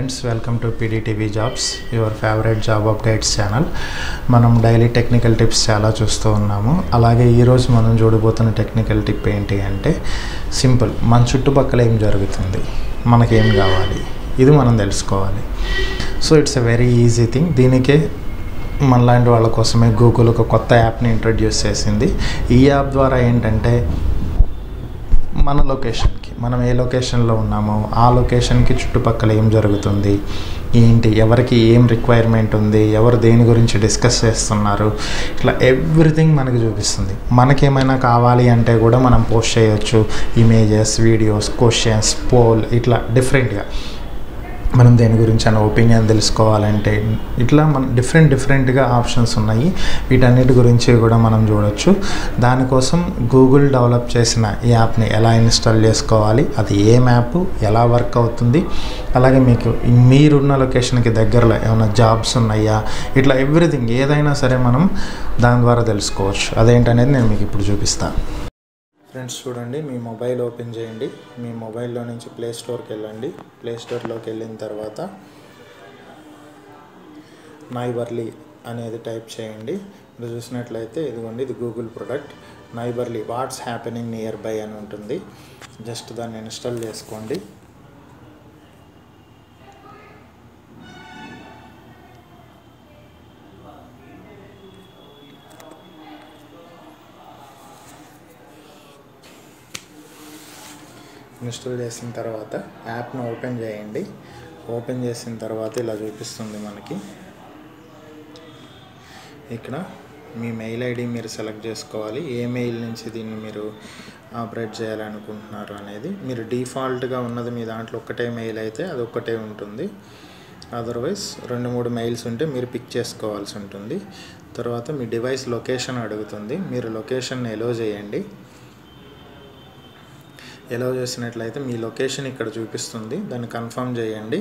friends welcome to PDTV jobs your favourite job updates channel మనం daily technical tips చాలా చూస్తూ ఉన్నాము అలాగే ఈరోజు మనం చూడబోతున్న టెక్నికల్ టిప్ ఏంటి అంటే సింపుల్ మన చుట్టుపక్కల ఏం జరుగుతుంది మనకేం కావాలి ఇది మనం తెలుసుకోవాలి so it's a very easy thing దీనికే మనలాంటి వాళ్ళ కోసమే గూగుల్ ఒక కొత్త యాప్ని ఇంట్రడ్యూస్ చేసింది ఈ యాప్ ద్వారా ఏంటంటే మన లొకేషన్కి మనం ఏ లొకేషన్లో ఉన్నామో ఆ లొకేషన్కి చుట్టుపక్కల ఏం జరుగుతుంది ఏంటి ఎవరికి ఏం రిక్వైర్మెంట్ ఉంది ఎవరు దేని గురించి డిస్కస్ చేస్తున్నారు ఇట్లా ఎవ్రీథింగ్ మనకి చూపిస్తుంది మనకేమైనా కావాలి అంటే కూడా మనం పోస్ట్ చేయొచ్చు ఇమేజెస్ వీడియోస్ క్వశ్చన్స్ పోల్ ఇట్లా డిఫరెంట్గా మనం దేని గురించి అన్న ఒపీనియన్ తెలుసుకోవాలంటే ఇట్లా మన డిఫరెంట్ డిఫరెంట్గా ఆప్షన్స్ ఉన్నాయి వీటన్నిటి గురించి కూడా మనం చూడొచ్చు దానికోసం గూగుల్ డెవలప్ చేసిన ఈ యాప్ని ఎలా ఇన్స్టాల్ చేసుకోవాలి అది ఏ మ్యాప్ ఎలా వర్క్ అవుతుంది అలాగే మీకు మీరున్న లొకేషన్కి దగ్గరలో ఏమైనా జాబ్స్ ఉన్నాయా ఇట్లా ఎవ్రీథింగ్ ఏదైనా సరే మనం దాని ద్వారా తెలుసుకోవచ్చు అదేంటనేది నేను మీకు ఇప్పుడు చూపిస్తాను ఫ్రెండ్స్ చూడండి మీ మొబైల్ ఓపెన్ చేయండి మీ మొబైల్లో నుంచి ప్లే స్టోర్కి వెళ్ళండి ప్లే స్టోర్లోకి వెళ్ళిన తర్వాత నైబర్లీ అనేది టైప్ చేయండి ఇప్పుడు చూసినట్లయితే ఇదిగోండి ఇది Google product neighbourly what's happening nearby అని ఉంటుంది జస్ట్ దాన్ని ఇన్స్టాల్ చేసుకోండి ఇన్స్టాల్ చేసిన తర్వాత యాప్ను ఓపెన్ చేయండి ఓపెన్ చేసిన తర్వాత ఇలా చూపిస్తుంది మనకి ఇక్కడ మీ మెయిల్ ఐడి మీరు సెలెక్ట్ చేసుకోవాలి ఏ మెయిల్ నుంచి దీన్ని మీరు ఆపరేట్ చేయాలనుకుంటున్నారు అనేది మీరు డిఫాల్ట్గా ఉన్నది మీ దాంట్లో ఒక్కటే మెయిల్ అయితే అది ఒక్కటే ఉంటుంది అదర్వైజ్ రెండు మూడు మెయిల్స్ ఉంటే మీరు పిక్ చేసుకోవాల్సి ఉంటుంది తర్వాత మీ డివైస్ లొకేషన్ అడుగుతుంది మీరు లొకేషన్ ఎలో చేయండి ఎలో చేసినట్లయితే మీ లొకేషన్ ఇక్కడ చూపిస్తుంది దాన్ని కన్ఫర్మ్ చేయండి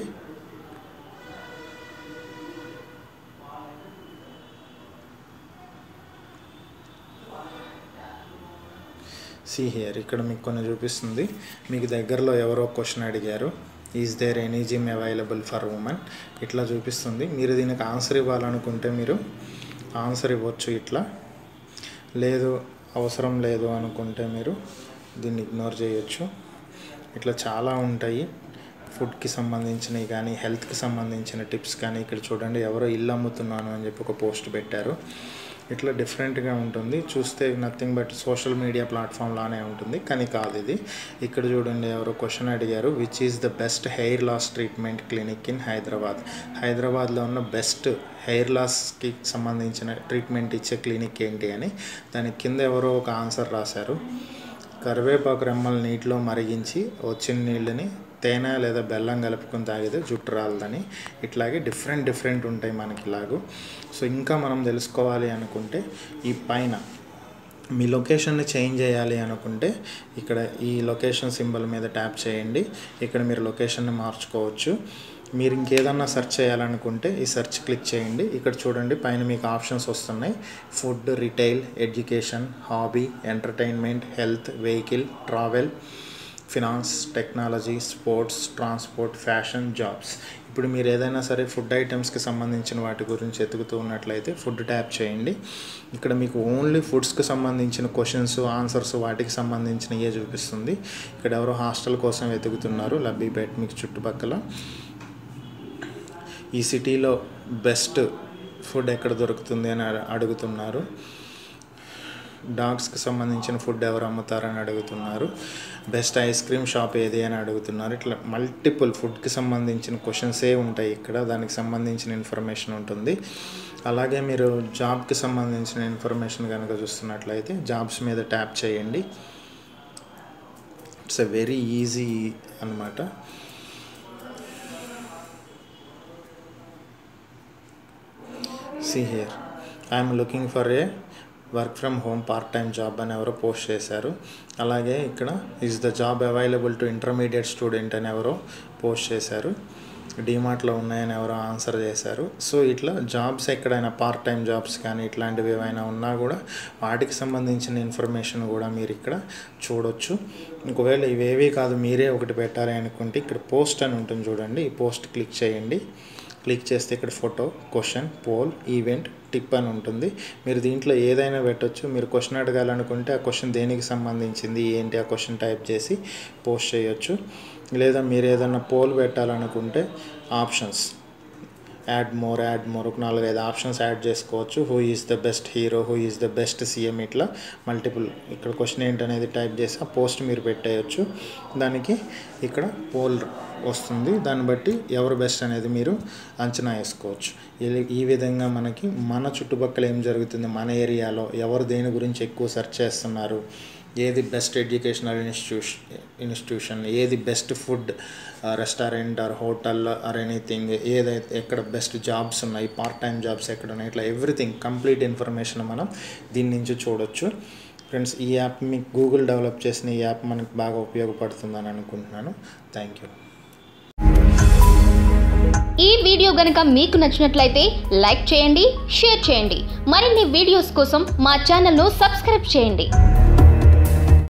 సి హియర్ ఇక్కడ మీకు కొన్ని చూపిస్తుంది మీకు దగ్గరలో ఎవరో క్వశ్చన్ అడిగారు is there any gym available for women ఇట్లా చూపిస్తుంది మీరు దీనికి ఆన్సర్ ఇవ్వాలనుకుంటే మీరు ఆన్సర్ ఇవ్వచ్చు ఇట్లా లేదు అవసరం లేదు అనుకుంటే మీరు దీన్ని ఇగ్నోర్ చేయొచ్చు ఇట్లా చాలా ఉంటాయి ఫుడ్కి సంబంధించినవి కానీ హెల్త్కి సంబంధించిన టిప్స్ కానీ ఇక్కడ చూడండి ఎవరో ఇల్లు అమ్ముతున్నాను అని చెప్పి ఒక పోస్ట్ పెట్టారు ఇట్లా డిఫరెంట్గా ఉంటుంది చూస్తే nothing but social media platform లానే ఉంటుంది కానీ కాదు ఇది ఇక్కడ చూడండి ఎవరో క్వశ్చన్ అడిగారు which is the best hair loss treatment clinic in Hyderabad హైదరాబాద్లో ఉన్న బెస్ట్ హెయిర్ లాస్కి సంబంధించిన ట్రీట్మెంట్ ఇచ్చే క్లినిక్ ఏంటి అని దాని కింద ఎవరో ఒక ఆన్సర్ రాశారు కరివేపాకు రెమ్మలు నీటిలో మరిగించి వచ్చిన నీళ్ళని తేనె లేదా బెల్లం కలుపుకొని తాగితే జుట్టు రాలదని ఇట్లాగే డిఫరెంట్ డిఫరెంట్ ఉంటాయి మనకి ఇలాగూ సో ఇంకా మనం తెలుసుకోవాలి అనుకుంటే ఈ పైన మీ లొకేషన్ని చేంజ్ చేయాలి అనుకుంటే ఇక్కడ ఈ లొకేషన్ సింబల్ మీద ట్యాప్ చేయండి ఇక్కడ మీరు లొకేషన్ని మార్చుకోవచ్చు మీరు ఇంకేదన్నా సెర్చ్ చేయాలనుకుంటే ఈ సెర్చ్ క్లిక్ చేయండి ఇక్కడ చూడండి పైన మీకు ఆప్షన్స్ వస్తున్నాయి food retail education hobby entertainment health vehicle travel finance technology sports transport fashion jobs ఇప్పుడు మీరు ఏదైనా సరే ఫుడ్ ఐటమ్స్కి సంబంధించిన వాటి గురించి ఎతుకుతూ ఉన్నట్లయితే ఫుడ్ ట్యాప్ చేయండి ఇక్కడ మీకు ఓన్లీ ఫుడ్స్కి సంబంధించిన క్వశ్చన్స్ ఆన్సర్స్ వాటికి సంబంధించినవే చూపిస్తుంది ఇక్కడ ఎవరో హాస్టల్ కోసం వెతుకుతున్నారు లబ్బీపేట మీకు చుట్టుపక్కల ఈ సిటీలో బెస్ట్ ఫుడ్ ఎక్కడ దొరుకుతుంది అని అడుగుతున్నారు డాగ్స్కి సంబంధించిన ఫుడ్ ఎవరు అమ్ముతారని అడుగుతున్నారు బెస్ట్ ఐస్ క్రీమ్ షాప్ ఏది అని అడుగుతున్నారు ఇట్లా మల్టిపుల్ ఫుడ్కి సంబంధించిన క్వశ్చన్సే ఉంటాయి ఇక్కడ దానికి సంబంధించిన ఇన్ఫర్మేషన్ ఉంటుంది అలాగే మీరు జాబ్కి సంబంధించిన ఇన్ఫర్మేషన్ కనుక చూస్తున్నట్లయితే జాబ్స్ మీద ట్యాప్ చేయండి ఇట్స్ ఎ వెరీ ఈజీ అనమాట see here I'm looking for a work from home part time job అని ఎవరో పోస్ట్ చేశారు అలాగే ఇక్కడ is the job available to intermediate student అని ఎవరో పోస్ట్ చేశారు డీమార్ట్లో ఉన్నాయని ఎవరో ఆన్సర్ చేశారు సో ఇట్లా జాబ్స్ ఎక్కడైనా పార్ట్ టైం జాబ్స్ కానీ ఇట్లాంటివి ఏవైనా ఉన్నా కూడా వాటికి సంబంధించిన ఇన్ఫర్మేషన్ కూడా మీరు ఇక్కడ చూడొచ్చు ఒకవేళ ఇవేవి కాదు మీరే ఒకటి పెట్టాలి అనుకుంటే ఇక్కడ పోస్ట్ అని ఉంటుంది చూడండి ఈ పోస్ట్ క్లిక్ చేయండి క్లిక్ చేస్తే ఇక్కడ photo question poll event tip అని ఉంటుంది మీరు దీంట్లో ఏదైనా పెట్టొచ్చు మీరు క్వశ్చన్ అడగాలనుకుంటే ఆ క్వశ్చన్ దేనికి సంబంధించింది ఏంటి ఆ క్వశ్చన్ టైప్ చేసి పోస్ట్ చేయొచ్చు లేదా మీరు ఏదైనా పోల్ పెట్టాలనుకుంటే options add more add more ఒక నాలుగైదు ఆప్షన్స్ యాడ్ చేసుకోవచ్చు who is the best hero who is the best CM ఇట్లా మల్టిపుల్ ఇక్కడ క్వశ్చన్ ఏంటనేది టైప్ చేసి ఆ పోస్ట్ మీరు పెట్టేయచ్చు దానికి ఇక్కడ పోల్ వస్తుంది దాన్ని బట్టి ఎవరు బెస్ట్ అనేది మీరు అంచనా వేసుకోవచ్చు ఈ- ఈ విధంగా మనకి మన చుట్టుపక్కల ఏం జరుగుతుంది మన ఏరియాలో ఎవరు దేని గురించి ఎక్కువ సెర్చ్ చేస్తున్నారు ఏది బెస్ట్ ఎడ్యుకేషనల్ ఇన్స్టిట్యూషన్ ఇన్స్టిట్యూషన్ ఏది best food restaurant or hotel or anything ఏదైతే ఎక్కడ బెస్ట్ జాబ్స్ ఉన్నాయి పార్ట్ టైం జాబ్స్ ఎక్కడ ఉన్నాయి ఇట్లా ఎవ్రీథింగ్ కంప్లీట్ ఇన్ఫర్మేషన్ మనం దీని నుంచి చూడొచ్చు ఫ్రెండ్స్ ఈ యాప్ మీకు గూగుల్ డెవలప్ చేసిన ఈ యాప్ మనకు బాగా ఉపయోగపడుతుందని అనుకుంటున్నాను థ్యాంక్ యూ ఈ వీడియో గనుక మీకు నచ్చినట్లయితే లైక్ చేయండి షేర్ చేయండి మరిన్ని వీడియోస్ కోసం మా ఛానల్ను సబ్స్క్రైబ్ చేయండి